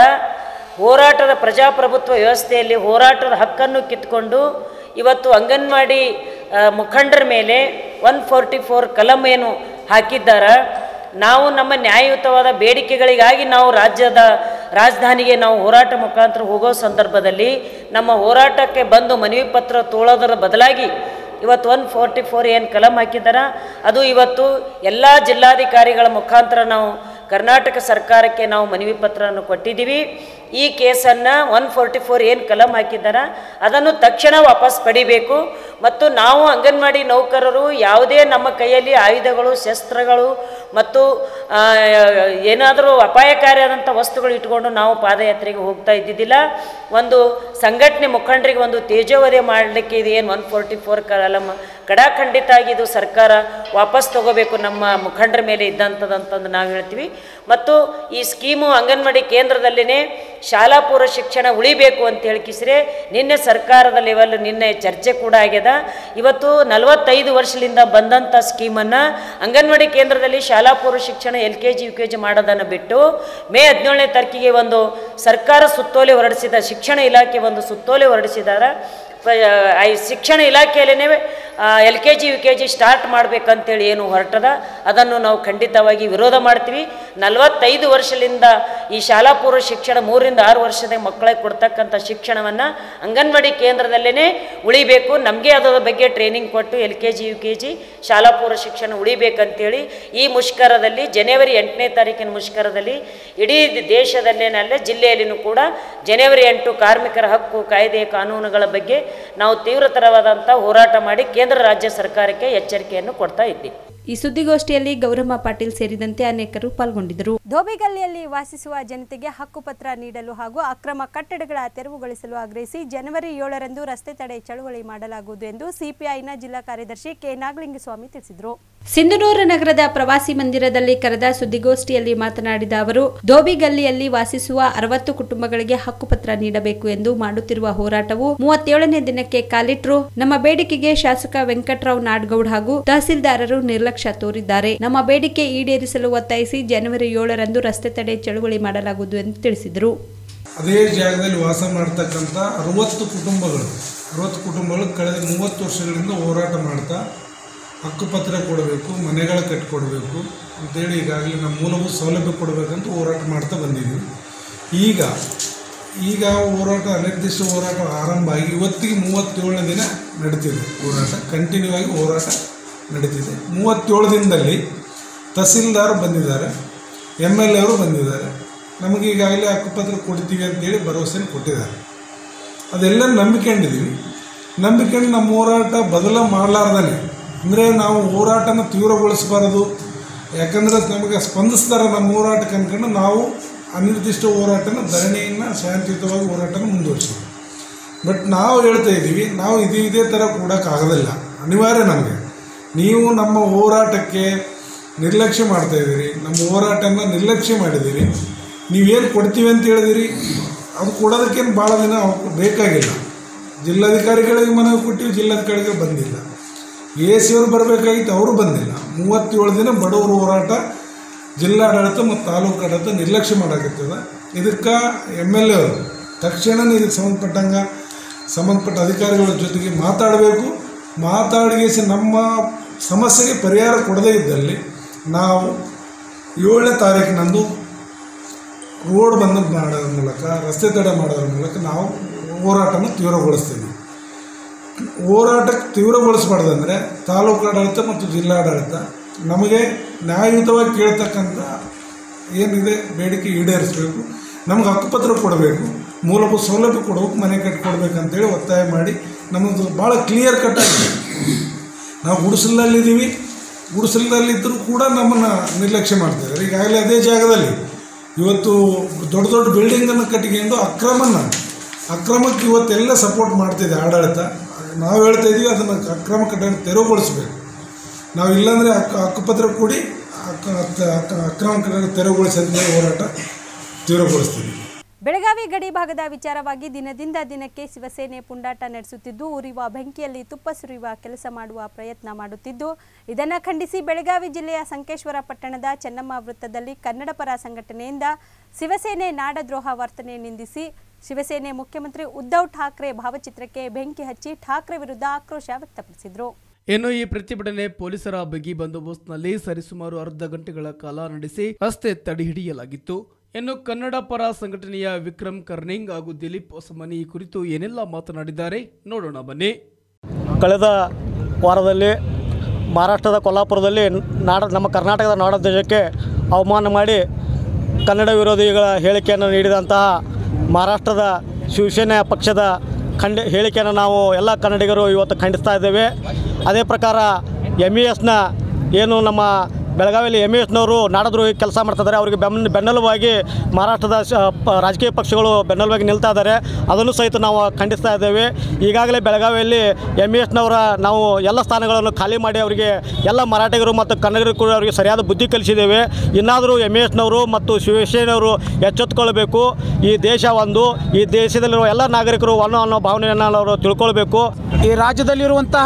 ಹೋರಾಟದ ಪ್ರಜಾಪ್ರಭುತ್ವ ವ್ಯವಸ್ಥೆಯಲ್ಲಿ ಹೋರಾಟದ ಹಕ್ಕನ್ನು ಕಿತ್ಕೊಂಡು ಇವತ್ತು ಅಂಗನವಾಡಿ ಆ, ಮುಖಂಡರ ಮೇಲೆ ಒನ್ ಫೋರ್ಟಿ ಫೋರ್ ಕಲಂ ಏನು ಹಾಕಿದ್ದಾರ ನಾವು ನಮ್ಮ ನ್ಯಾಯಯುತವಾದ ಬೇಡಿಕೆಗಳಿಗಾಗಿ ನಾವು ರಾಜ್ಯದ ರಾಜಧಾನಿಗೆ ನಾವು ಹೋರಾಟ ಮುಖಾಂತರ ಹೋಗೋ ಸಂದರ್ಭದಲ್ಲಿ ನಮ್ಮ ಹೋರಾಟಕ್ಕೆ ಬಂದು ಮನವಿ ಪತ್ರ ತೋಳೋದರ ಬದಲಾಗಿ ಇವತ್ತು ಒನ್ ಫೋರ್ಟಿ ಫೋರ್ ಏನು ಕಲಂ ಹಾಕಿದ್ದಾರ ಅದು ಇವತ್ತು ಎಲ್ಲ ಜಿಲ್ಲಾಧಿಕಾರಿಗಳ ಮುಖಾಂತರ ನಾವು ಕರ್ನಾಟಕ ಸರ್ಕಾರಕ್ಕೆ ನಾವು ಮನವಿ ಪತ್ರವನ್ನು ಕೊಟ್ಟಿದ್ದೀವಿ ಈ ಕೇಸನ್ನು ಒನ್ ಫೋರ್ಟಿ ಫೋರ್ ಏನು ಕಲಂ ಹಾಕಿದ್ದಾರ ಅದನ್ನು ತಕ್ಷಣ ವಾಪಸ್ ಪಡಿಬೇಕು ಮತ್ತು ನಾವು ಅಂಗನವಾಡಿ ನೌಕರರು ಯಾವುದೇ ನಮ್ಮ ಕೈಯಲ್ಲಿ ಆಯುಧಗಳು ಶಸ್ತ್ರಗಳು ಮತ್ತು ಆ, ಏನಾದರೂ ಅಪಾಯಕಾರಿಯಾದಂಥ ವಸ್ತುಗಳು ಇಟ್ಕೊಂಡು ನಾವು ಪಾದಯಾತ್ರೆಗೆ ಹೋಗ್ತಾ ಇದ್ದಿದ್ದಿಲ್ಲ ಒಂದು ಸಂಘಟನೆ ಮುಖಂಡರಿಗೆ ಒಂದು ತೇಜೋವಧೆ ಮಾಡಲಿಕ್ಕೆ ಇದು ಏನು ಒನ್ ಫೋರ್ಟಿ ಫೋರ್ ಕಲಂ ಕಡಾಖಂಡಿತಾಗಿ ಇದು ಸರ್ಕಾರ ವಾಪಸ್ ತಗೋಬೇಕು ನಮ್ಮ ಮುಖಂಡರ ಮೇಲೆ ಇದ್ದಂಥದ್ದಂತಂದು ನಾವು ಹೇಳ್ತೀವಿ ಮತ್ತು ಈ ಸ್ಕೀಮು ಅಂಗನವಾಡಿ ಕೇಂದ್ರದಲ್ಲಿನೇ ಶಾಲಾ ಪೂರ್ವ ಶಿಕ್ಷಣ ಉಳಿಬೇಕು ಅಂತ ಹೇಳ್ಕಿಸ್ರೆ ನಿನ್ನೆ ಸರ್ಕಾರದ ಲೆವೆಲ್ ನಿನ್ನೆ ಚರ್ಚೆ ಕೂಡ ಆಗ್ಯದ ಇವತ್ತು ನಲವತ್ತೈದು ವರ್ಷದಿಂದ ಬಂದಂಥ ಸ್ಕೀಮನ್ನು ಅಂಗನವಾಡಿ ಕೇಂದ್ರದಲ್ಲಿ ಶಾಲಾ ಪೂರ್ವ ಶಿಕ್ಷಣ L K G U K G ಮಾಡೋದನ್ನು ಬಿಟ್ಟು ಮೇ ಹದಿನೇಳನೇ ತಾರೀಕಿಗೆ ಒಂದು ಸರ್ಕಾರ ಸುತ್ತೋಲೆ ಹೊರಡಿಸಿದ ಶಿಕ್ಷಣ ಇಲಾಖೆ ಒಂದು ಸುತ್ತೋಲೆ ಹೊರಡಿಸಿದಾರ ಪ- ಆ ಈ ಶಿಕ್ಷಣ ಇಲಾಖೆಯಲ್ಲೇ L K G U K G start ಮಾಡಬೇಕಂತೇಳಿ ಏನು ಹೊರಟದ ಅದನ್ನು ನಾವು ಖಂಡಿತವಾಗಿ ವಿರೋಧ ಮಾಡ್ತೀವಿ ನಲವತ್ತೈದು ವರ್ಷದಿಂದ ಈ ಶಾಲಾ ಪೂರ್ವ ಶಿಕ್ಷಣ ಮೂರರಿಂದ ಆರು ವರ್ಷದ ಮಕ್ಕಳಿಗೆ ಕೊಡ್ತಕ್ಕಂಥ ಶಿಕ್ಷಣವನ್ನು ಅಂಗನವಾಡಿ ಕೇಂದ್ರದಲ್ಲೇ ಉಳಿಬೇಕು ನಮಗೆ ಅದರ ಬಗ್ಗೆ ಟ್ರೈನಿಂಗ್ ಕೊಟ್ಟು L K G U K G ಶಾಲಾ ಪೂರ್ವ ಶಿಕ್ಷಣ ಉಳಿಬೇಕಂತೇಳಿ ಈ ಮುಷ್ಕರದಲ್ಲಿ ಜನವರಿ ಎಂಟನೇ ತಾರೀಕಿನ ಮುಷ್ಕರದಲ್ಲಿ ಇಡೀ ದೇಶದಲ್ಲೇನಲ್ಲೇ ಜಿಲ್ಲೆಯಲ್ಲಿನೂ ಕೂಡ ಜನವರಿ ಎಂಟು ಕಾರ್ಮಿಕರ ಹಕ್ಕು ಕಾಯ್ದೆ ಕಾನೂನುಗಳ ಬಗ್ಗೆ ನಾವು ತೀವ್ರತರವಾದಂಥ ಹೋರಾಟ ಮಾಡಿ ಕೇಂದ್ರ ರಾಜ್ಯ ಸರ್ಕಾರಕ್ಕೆ ಎಚ್ಚರಿಕೆಯನ್ನು ಕೊಡ್ತಾ ಇದ್ದೀವಿ ಈ ಸುದ್ದಿಗೋಷ್ಠಿಯಲ್ಲಿ ಗೌರಮ್ಮ ಪಾಟೀಲ್ ಸೇರಿದಂತೆ ಅನೇಕರು ಪಾಲ್ಗೊಂಡಿದ್ದರು ಧೋಬಿಗಲ್ಲಿಯಲ್ಲಿ ವಾಸಿಸುವ ಜನತೆಗೆ ಹಕ್ಕುಪತ್ರ ನೀಡಲು ಹಾಗೂ ಅಕ್ರಮ ಕಟ್ಟಡಗಳ ತೆರವುಗೊಳಿಸಲು ಆಗ್ರಹಿಸಿ ಜನವರಿ ಏಳರಂದು ರಸ್ತೆ ತಡೆ ಚಳವಳಿ ಮಾಡಲಾಗುವುದು ಎಂದು ಸಿಪಿಐನ ಜಿಲ್ಲಾ ಕಾರ್ಯದರ್ಶಿ ಕೆ ನಾಗಲಿಂಗಸ್ವಾಮಿ ತಿಳಿಸಿದರು ಸಿಂಧನೂರು ನಗರದ ಪ್ರವಾಸಿ ಮಂದಿರದಲ್ಲಿ ಕರೆದ ಸುದ್ದಿಗೋಷ್ಠಿಯಲ್ಲಿ ಮಾತನಾಡಿದ ಅವರು ಧೋಬಿಗಲ್ಲಿಯಲ್ಲಿ ವಾಸಿಸುವ ಅರವತ್ತು ಕುಟುಂಬಗಳಿಗೆ ಹಕ್ಕುಪತ್ರ ನೀಡಬೇಕು ಎಂದು ಮಾಡುತ್ತಿರುವ ಹೋರಾಟವು ಮೂವತ್ತೇಳನೇ ದಿನಕ್ಕೆ ಕಾಲಿಟ್ರು ನಮ್ಮ ಬೇಡಿಕೆಗೆ ಶಾಸಕ ವೆಂಕಟರಾವ್ ನಾಡ್ಗೌಡ್ ಹಾಗೂ ತಹಸೀಲ್ದಾರರು ನಿರ್ಲಕ್ಷ್ಯ ತೋರಿದ್ದಾರೆ ನಮ್ಮ ಬೇಡಿಕೆ ಈಡೇರಿಸಲು ಒತ್ತಾಯಿಸಿ ಜನವರಿ ಏಳರಂದು ರಸ್ತೆ ತಡೆ ಚಳುವಳಿ ಮಾಡಲಾಗುವುದು ಎಂದು ತಿಳಿಸಿದರು ಅದೇ ಜಾಗದಲ್ಲಿ ವಾಸ ಮಾಡ್ತಕ್ಕಂಥ ಅರವತ್ತು ಕುಟುಂಬಗಳು ಅರವತ್ತು ಕುಟುಂಬಗಳು ಕಳೆದ ಮೂವತ್ತು ವರ್ಷಗಳಿಂದ ಹೋರಾಟ ಮಾಡ್ತಾ ಹಕ್ಕುಪತ್ರ ಕೊಡಬೇಕು ಮನೆಗಳ ಕಟ್ಟಿಕೊಡ್ಬೇಕು ಅಂತೇಳಿ ಈಗಾಗಲೇ ನಮ್ಮ ಮೂಲಭೂತ ಸೌಲಭ್ಯ ಕೊಡಬೇಕಂತ ಹೋರಾಟ ಮಾಡ್ತಾ ಬಂದಿದ್ದೀವಿ ಈಗ ಈಗ ಹೋರಾಟ ಅನಿರ್ದಿಷ್ಟ ಹೋರಾಟ ಆರಂಭ ಆಗಿ ಇವತ್ತಿಗೆ ಮೂವತ್ತೇಳನೇ ದಿನ ನಡೀತಿದೆ ಹೋರಾಟ ಕಂಟಿನ್ಯೂ ಆಗಿ ಹೋರಾಟ ನಡೀತಿದೆ ಮೂವತ್ತೇಳು ದಿನದಲ್ಲಿ ತಹಸೀಲ್ದಾರ್ ಬಂದಿದ್ದಾರೆ ಎಮ್ ಎಲ್ ಎ ಅವರು ಬಂದಿದ್ದಾರೆ ನಮಗೆ ಈಗಾಗಲೇ ಹಕ್ಕುಪತ್ರ ಕೊಡ್ತೀವಿ ಅಂತೇಳಿ ಭರವಸೆನ ಕೊಟ್ಟಿದ್ದಾರೆ ಅದೆಲ್ಲ ನಂಬಿಕೊಂಡಿದ್ದೀವಿ ನಂಬಿಕೊಂಡು ನಮ್ಮ ಹೋರಾಟ ಬದಲ ಮಾಡಲಾರ್ದೇ ಅಂದರೆ ನಾವು ಹೋರಾಟನ ತೀವ್ರಗೊಳಿಸಬಾರದು ಯಾಕಂದರೆ ನಮಗೆ ಸ್ಪಂದಿಸ್ತಾರೆ ನಮ್ಮ ಹೋರಾಟಕ್ಕೆ ಅಂದ್ಕೊಂಡು ನಾವು ಅನಿರ್ದಿಷ್ಟ ಹೋರಾಟನ ಧರಣಿಯನ್ನು ಶಾಂತಿಯುತವಾಗಿ ಹೋರಾಟನ ಮುಂದುವರಿಸ್ತೀವಿ ಬಟ್ ನಾವು ಹೇಳ್ತಾ ಇದ್ದೀವಿ ನಾವು ಇದು ಇದೇ ಥರ ಕೊಡೋಕ್ಕಾಗೋದಿಲ್ಲ ಅನಿವಾರ್ಯ ನಮಗೆ ನೀವು ನಮ್ಮ ಹೋರಾಟಕ್ಕೆ ನಿರ್ಲಕ್ಷ್ಯ ಮಾಡ್ತಾ ಇದ್ದೀರಿ ನಮ್ಮ ಹೋರಾಟನ ನಿರ್ಲಕ್ಷ್ಯ ಮಾಡಿದ್ದೀರಿ ನೀವೇನು ಕೊಡ್ತೀವಿ ಅಂತ ಹೇಳಿದಿರಿ ಅದು ಕೊಡೋದಕ್ಕೇನು ಭಾಳ ದಿನ ಬೇಕಾಗಿಲ್ಲ ಜಿಲ್ಲಾಧಿಕಾರಿಗಳಿಗೆ ಮನವಿ ಕೊಟ್ಟಿವಿ ಜಿಲ್ಲಾಧಿಕಾರಿಗಳು ಬಂದಿಲ್ಲ ಎ ಸಿ ಅವರು ಬರಬೇಕಾಗಿತ್ತು ಅವರು ಬಂದಿಲ್ಲ ಮೂವತ್ತೇಳು ದಿನ ಬಡವರ ಹೋರಾಟ ಜಿಲ್ಲಾಡಳಿತ ಮತ್ತು ತಾಲೂಕು ಆಡಳಿತ ನಿರ್ಲಕ್ಷ್ಯ ಮಾಡಾಕತ್ತದ ಇದಕ್ಕೆ ಎಮ್ ಎಲ್ ಎ ಅವರು ತಕ್ಷಣನೇ ಇದಕ್ಕೆ ಸಂಬಂಧಪಟ್ಟಂಗೆ ಸಂಬಂಧಪಟ್ಟ ಅಧಿಕಾರಿಗಳ ಜೊತೆಗೆ ಮಾತಾಡಬೇಕು ಮಾತಾಡಿಸಿ ನಮ್ಮ ಸಮಸ್ಯೆಗೆ ಪರಿಹಾರ ಕೊಡದೇ ಇದ್ದಲ್ಲಿ ನಾವು ಏಳನೇ ತಾರೀಕಿನಂದು ರೋಡ್ ಬಂದ್ ಮಾಡೋದ್ರ ಮೂಲಕ ರಸ್ತೆ ತಡೆ ಮಾಡೋದ್ರ ಮೂಲಕ ನಾವು ಹೋರಾಟನ ತೀವ್ರಗೊಳಿಸ್ತೀವಿ ಹೋರಾಟಕ್ಕೆ ತೀವ್ರಗೊಳಿಸಬಾರ್ದಂದ್ರೆ ತಾಲೂಕು ಆಡಳಿತ ಮತ್ತು ಜಿಲ್ಲಾಡಳಿತ ನಮಗೆ ನ್ಯಾಯಯುತವಾಗಿ ಕೇಳ್ತಕ್ಕಂಥ ಏನಿದೆ ಬೇಡಿಕೆ ಈಡೇರಿಸಬೇಕು ನಮ್ಗೆ ಹಕ್ಕುಪತ್ರ ಕೊಡಬೇಕು ಮೂಲಭೂತ ಸೌಲಭ್ಯ ಕೊಡಬೇಕು ಮನೆ ಕಟ್ಟಿಕೊಡ್ಬೇಕಂತೇಳಿ ಒತ್ತಾಯ ಮಾಡಿ ನಮ್ಮದು ಭಾಳ ಕ್ಲಿಯರ್ ಕಟ್ ಆಗಿದೆ ನಾವು ಗುಡಿಸಲಲ್ಲಿದ್ದೀವಿ ಗುಡಿಸಲಲ್ಲಿದ್ದರೂ ಕೂಡ ನಮ್ಮನ್ನು ನಿರ್ಲಕ್ಷ್ಯ ಮಾಡ್ತಿದ್ದಾರೆ ಈಗಾಗಲೇ ಅದೇ ಜಾಗದಲ್ಲಿ ಇವತ್ತು ದೊಡ್ಡ ದೊಡ್ಡ ಬಿಲ್ಡಿಂಗನ್ನು ಕಟ್ಟಿಕೊಂಡು ಅಕ್ರಮನ ಅಕ್ರಮಕ್ಕೆ ಇವತ್ತೆಲ್ಲ ಸಪೋರ್ಟ್ ಮಾಡ್ತಿದೆ ಆಡಳಿತ ನಾವು ಹೇಳ್ತಾ ಇದ್ದೀವಿ ಅದನ್ನು ಅಕ್ರಮ ಕಟ್ಟಡ ತೆರವುಗೊಳಿಸ್ಬೇಕು ನಾವು ಇಲ್ಲಾಂದರೆ ಹಕ್ಕು ಹಕ್ಕುಪತ್ರ ಕೊಡಿ ಅಕ್ಕ ಅಕ್ಕ- ಅಕ್ರಮ ಕಟ್ಟಡ ತೆರವುಗೊಳಿಸೋದ್ಮೇಲೆ ಹೋರಾಟ ತೀವ್ರಗೊಳಿಸ್ತೀವಿ ಬೆಳಗಾವಿ ಗಡಿ ಭಾಗದ ವಿಚಾರವಾಗಿ ದಿನದಿಂದ ದಿನಕ್ಕೆ ಶಿವಸೇನೆ ಪುಂಡಾಟ ನಡೆಸುತ್ತಿದ್ದು ಉರಿಯುವ ಬೆಂಕಿಯಲ್ಲಿ ತುಪ್ಪ ಸುರಿಯುವ ಕೆಲಸ ಮಾಡುವ ಪ್ರಯತ್ನ ಮಾಡುತ್ತಿದ್ದು ಇದನ್ನು ಖಂಡಿಸಿ ಬೆಳಗಾವಿ ಜಿಲ್ಲೆಯ ಸಂಕೇಶ್ವರ ಪಟ್ಟಣದ ಚೆನ್ನಮ್ಮ ವೃತ್ತದಲ್ಲಿ ಕನ್ನಡ ಪರ ಸಂಘಟನೆಯಿಂದ ಶಿವಸೇನೆ ನಾಡದ್ರೋಹ ವರ್ತನೆ ನಿಂದಿಸಿ ಶಿವಸೇನೆ ಮುಖ್ಯಮಂತ್ರಿ ಉದ್ಧವ್ ಠಾಕ್ರೆ ಭಾವಚಿತ್ರಕ್ಕೆ ಬೆಂಕಿ ಹಚ್ಚಿ ಠಾಕ್ರೆ ವಿರುದ್ಧ ಆಕ್ರೋಶ ವ್ಯಕ್ತಪಡಿಸಿದರು ಇನ್ನು ಈ ಪ್ರತಿಭಟನೆ ಪೊಲೀಸರ ಬಿಗಿ ಬಂದೋಬಸ್ತ್ನಲ್ಲಿ ಸರಿಸುಮಾರು ಅರ್ಧ ಗಂಟೆಗಳ ಕಾಲ ನಡೆಸಿ ರಸ್ತೆ ತಡೆ ಹಿಡಿಯಲಾಗಿತ್ತು ಇನ್ನು ಕನ್ನಡ ಪರ ಸಂಘಟನೆಯ ವಿಕ್ರಮ್ ಕರ್ನಿಂಗ್ ಹಾಗೂ ದಿಲೀಪ್ ಹೊಸಮನಿ ಈ ಕುರಿತು ಏನೆಲ್ಲ ಮಾತನಾಡಿದ್ದಾರೆ ನೋಡೋಣ ಬನ್ನಿ ಕಳೆದ ವಾರದಲ್ಲಿ ಮಹಾರಾಷ್ಟ್ರದ ಕೊಲ್ಲಾಪುರದಲ್ಲಿ ನಾಡ ನಮ್ಮ ಕರ್ನಾಟಕದ ನಾಡಧ್ವಜಕ್ಕೆ ಅವಮಾನ ಮಾಡಿ ಕನ್ನಡ ವಿರೋಧಿಗಳ ಹೇಳಿಕೆಯನ್ನು ನೀಡಿದಂತಹ ಮಹಾರಾಷ್ಟ್ರದ ಶಿವಸೇನೆ ಪಕ್ಷದ ಖಂಡ ಹೇಳಿಕೆಯನ್ನು ನಾವು ಎಲ್ಲ ಕನ್ನಡಿಗರು ಇವತ್ತು ಖಂಡಿಸ್ತಾ ಇದ್ದೇವೆ ಅದೇ ಪ್ರಕಾರ ಎಮ್ ಇ ಎಸ್ನ ಏನು ನಮ್ಮ ಬೆಳಗಾವಿಯಲ್ಲಿ ಎಮ್ ಇ ಎಸ್ನವರು ನಾಡದ್ರೋಹಿ ಕೆಲಸ ಮಾಡ್ತಿದ್ದಾರೆ ಅವರಿಗೆ ಬೆನ್ನ ಬೆನ್ನೆಲುಬಾಗಿ ಮಹಾರಾಷ್ಟ್ರದ ಶ- ಪ- ರಾಜಕೀಯ ಪಕ್ಷಗಳು ಬೆನ್ನೆಲುಬಾಗಿ ನಿಲ್ತಾ ಇದ್ದಾರೆ ಅದನ್ನು ಸಹಿತ ನಾವು ಖಂಡಿಸ್ತಾ ಇದ್ದೇವೆ ಈಗಾಗಲೇ ಬೆಳಗಾವಿಯಲ್ಲಿ ಎಮ್ ಇ ಎಸ್ನವರ ನಾವು ಎಲ್ಲ ಸ್ಥಾನಗಳನ್ನು ಖಾಲಿ ಮಾಡಿ ಅವರಿಗೆ ಎಲ್ಲ ಮರಾಠಿಗರು ಮತ್ತು ಕನ್ನಡಿಗರು ಕೂಡ ಅವರಿಗೆ ಸರಿಯಾದ ಬುದ್ಧಿ ಕಲಿಸಿದ್ದೇವೆ ಇನ್ನಾದರೂ ಎಮ್ ಇ ಎಸ್ನವರು ಮತ್ತು ಶಿವಸೇನೆಯವರು ಎಚ್ಚೆತ್ತುಕೊಳ್ಬೇಕು ಈ ದೇಶ ಒಂದು ಈ ದೇಶದಲ್ಲಿರುವ ಎಲ್ಲ ನಾಗರಿಕರು ಒಂದು ಅನ್ನೋ ಭಾವನೆಯನ್ನು ಅವರು ತಿಳ್ಕೊಳ್ಬೇಕು ಈ ರಾಜ್ಯದಲ್ಲಿರುವಂತಹ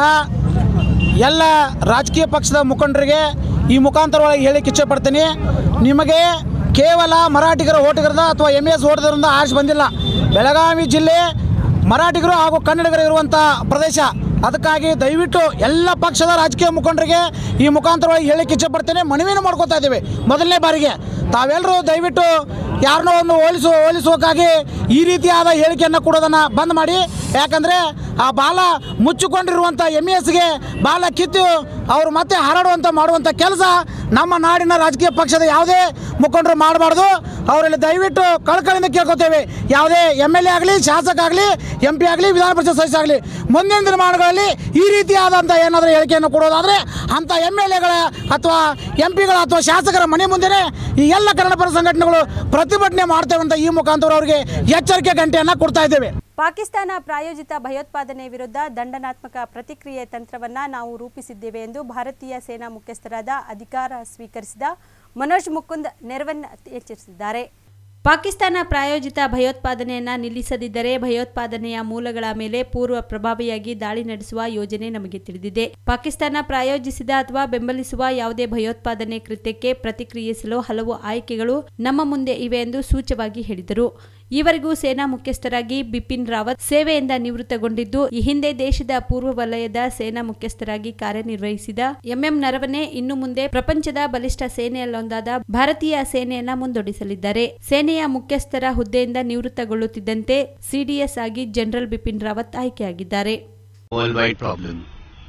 ಎಲ್ಲ ರಾಜಕೀಯ ಪಕ್ಷದ ಮುಖಂಡರಿಗೆ ಈ ಮುಖಾಂತರವಾಗಿ ಹೇಳಿಕ್ಕೆ ಇಚ್ಛೆಪಡ್ತೀನಿ ನಿಮಗೆ ಕೇವಲ ಮರಾಠಿಗರ ಓಟಿಗರದ ಅಥವಾ ಎಮ್ ಎಸ್ ಓಟದಿಂದ ಆರಿಸಿ ಬಂದಿಲ್ಲ ಬೆಳಗಾವಿ ಜಿಲ್ಲೆ ಮರಾಠಿಗರು ಹಾಗೂ ಕನ್ನಡಿಗರು ಇರುವಂಥ ಪ್ರದೇಶ ಅದಕ್ಕಾಗಿ ದಯವಿಟ್ಟು ಎಲ್ಲ ಪಕ್ಷದ ರಾಜಕೀಯ ಮುಖಂಡರಿಗೆ ಈ ಮುಖಾಂತರವಾಗಿ ಹೇಳಿಕ್ಕೆ ಇಚ್ಛೆಪಡ್ತೇನೆ ಮನವಿಯನ್ನು ಮಾಡ್ಕೊತಾ ಇದ್ದೀವಿ ಮೊದಲನೇ ಬಾರಿಗೆ ತಾವೆಲ್ಲರೂ ದಯವಿಟ್ಟು ಯಾರನ್ನೋ ಒಂದು ಹೋಲಿಸುವ ಹೋಲಿಸುವಕ್ಕಾಗಿ ಈ ರೀತಿಯಾದ ಹೇಳಿಕೆಯನ್ನು ಕೊಡೋದನ್ನು ಬಂದ್ ಮಾಡಿ ಯಾಕಂದರೆ ಆ ಬಾಲ ಮುಚ್ಚಿಕೊಂಡಿರುವಂಥ ಎಮ್ ಎಸ್ಗೆ ಬಾಲ ಕಿತ್ತು ಅವರು ಮತ್ತೆ ಹರಡುವಂಥ ಮಾಡುವಂಥ ಕೆಲಸ ನಮ್ಮ ನಾಡಿನ ರಾಜಕೀಯ ಪಕ್ಷದ ಯಾವುದೇ ಮುಖಂಡರು ಮಾಡಬಾರ್ದು ಅವರಲ್ಲಿ ದಯವಿಟ್ಟು ಕಳ್ಕಳಿಂದ ಕೇಳ್ಕೊತೇವೆ ಯಾವುದೇ ಎಮ್ ಎಲ್ ಎ ಆಗಲಿ ಶಾಸಕ ಆಗಲಿ ಎಂ ಪಿ ಆಗಲಿ ವಿಧಾನ ಪರಿಷತ್ ಸದಸ್ಯ ಆಗಲಿ ಮುಂದಿನ ದಿನಮಾನಗಳಲ್ಲಿ ಈ ರೀತಿಯಾದಂಥ ಏನಾದರೂ ಹೇಳಿಕೆಯನ್ನು ಕೊಡೋದಾದರೆ ಅಂಥ ಎಮ್ ಎಲ್ ಎಗಳ ಅಥವಾ ಎಂ ಪಿಗಳ ಅಥವಾ ಶಾಸಕರ ಮನೆ ಮುಂದೆನೇ ಈ ಎಲ್ಲ ಕನ್ನಡ ಪರ ಸಂಘಟನೆಗಳು ಪ್ರತಿಭಟನೆ ಮಾಡ್ತೇವೆ ಅಂತ ಈ ಮುಖಾಂತರ ಅವರಿಗೆ ಎಚ್ಚರಿಕೆ ಗಂಟೆಯನ್ನು ಕೊಡ್ತಾ ಇದ್ದೇವೆ ಪಾಕಿಸ್ತಾನ ಪ್ರಾಯೋಜಿತ ಭಯೋತ್ಪಾದನೆ ವಿರುದ್ಧ ದಂಡನಾತ್ಮಕ ಪ್ರತಿಕ್ರಿಯೆ ತಂತ್ರವನ್ನ ನಾವು ರೂಪಿಸಿದ್ದೇವೆ ಎಂದು ಭಾರತೀಯ ಸೇನಾ ಮುಖ್ಯಸ್ಥರಾದ ಅಧಿಕಾರ ಸ್ವೀಕರಿಸಿದ ಮನೋಜ್ ಮುಕುಂದ್ ನೆರವನ್ನ ಎಚ್ಚರಿಸಿದ್ದಾರೆ ಪಾಕಿಸ್ತಾನ ಪ್ರಾಯೋಜಿತ ಭಯೋತ್ಪಾದನೆಯನ್ನ ನಿಲ್ಲಿಸದಿದ್ದರೆ ಭಯೋತ್ಪಾದನೆಯ ಮೂಲಗಳ ಮೇಲೆ ಪೂರ್ವ ಪ್ರಭಾವಿಯಾಗಿ ದಾಳಿ ನಡೆಸುವ ಯೋಜನೆ ನಮಗೆ ತಿಳಿದಿದೆ ಪಾಕಿಸ್ತಾನ ಪ್ರಾಯೋಜಿಸಿದ ಅಥವಾ ಬೆಂಬಲಿಸುವ ಯಾವುದೇ ಭಯೋತ್ಪಾದನೆ ಕೃತ್ಯಕ್ಕೆ ಪ್ರತಿಕ್ರಿಯಿಸಲು ಹಲವು ಆಯ್ಕೆಗಳು ನಮ್ಮ ಮುಂದೆ ಇವೆ ಎಂದು ಸೂಚ್ಯವಾಗಿ ಹೇಳಿದರು ಈವರೆಗೂ ಸೇನಾ ಮುಖ್ಯಸ್ಥರಾಗಿ ಬಿಪಿನ್ ರಾವತ್ ಸೇವೆಯಿಂದ ನಿವೃತ್ತಗೊಂಡಿದ್ದು ಈ ಹಿಂದೆ ದೇಶದ ಪೂರ್ವ ವಲಯದ ಸೇನಾ ಮುಖ್ಯಸ್ಥರಾಗಿ ಕಾರ್ಯನಿರ್ವಹಿಸಿದ ಎಂಎಂ ನರವನೆ ಇನ್ನು ಮುಂದೆ ಪ್ರಪಂಚದ ಬಲಿಷ್ಠ ಸೇನೆಯಲ್ಲೊಂದಾದ ಭಾರತೀಯ ಸೇನೆಯನ್ನ ಮುಂದೊಡಿಸಲಿದ್ದಾರೆ ಸೇನೆಯ ಮುಖ್ಯಸ್ಥರ ಹುದ್ದೆಯಿಂದ ನಿವೃತ್ತಗೊಳ್ಳುತ್ತಿದ್ದಂತೆ ಸಿಡಿಎಸ್ ಆಗಿ ಜನರಲ್ ಬಿಪಿನ್ ರಾವತ್ ಆಯ್ಕೆಯಾಗಿದ್ದಾರೆ worldwide problem.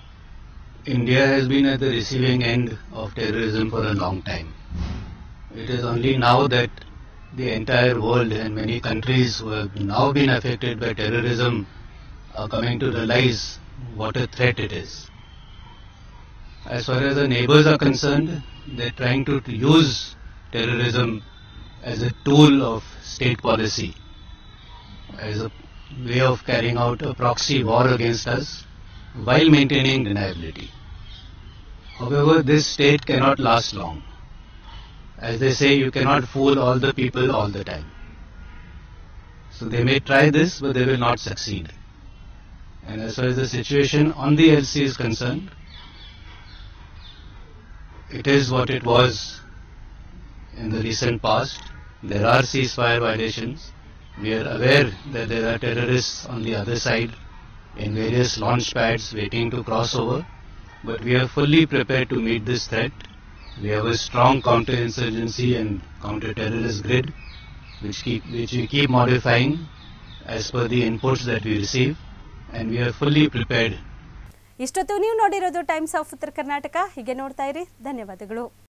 India has been at the receiving end of terrorism for a long time. It is only now that the entire world and many countries who have now been affected by terrorism are coming to realize what a threat it is. As far as the neighbors are concerned, they're trying to use terrorism as a tool of state policy, as a way of carrying out a proxy war against us while maintaining deniability. However, this state cannot last long. As they say, you cannot fool all the people all the time. So they may try this, but they will not succeed. And as far as the situation on the LC is concerned, it is what it was in the recent past. There are ceasefire violations. We are aware that there are terrorists on the other side in various launch pads waiting to cross over, but we are fully prepared to meet this threat. We have a strong counterinsurgency and counter-terrorist grid, which, keep, which we keep modifying as per the inputs that we receive, and we are fully prepared ಇಷ್ಟೊತ್ತು ನೀವು ನೋಡಿರೋದು times of ಉತ್ತರ ಕರ್ನಾಟಕ ಹೀಗೆ ನೋಡ್ತಾ ಇರಿ ಧನ್ಯವಾದಗಳು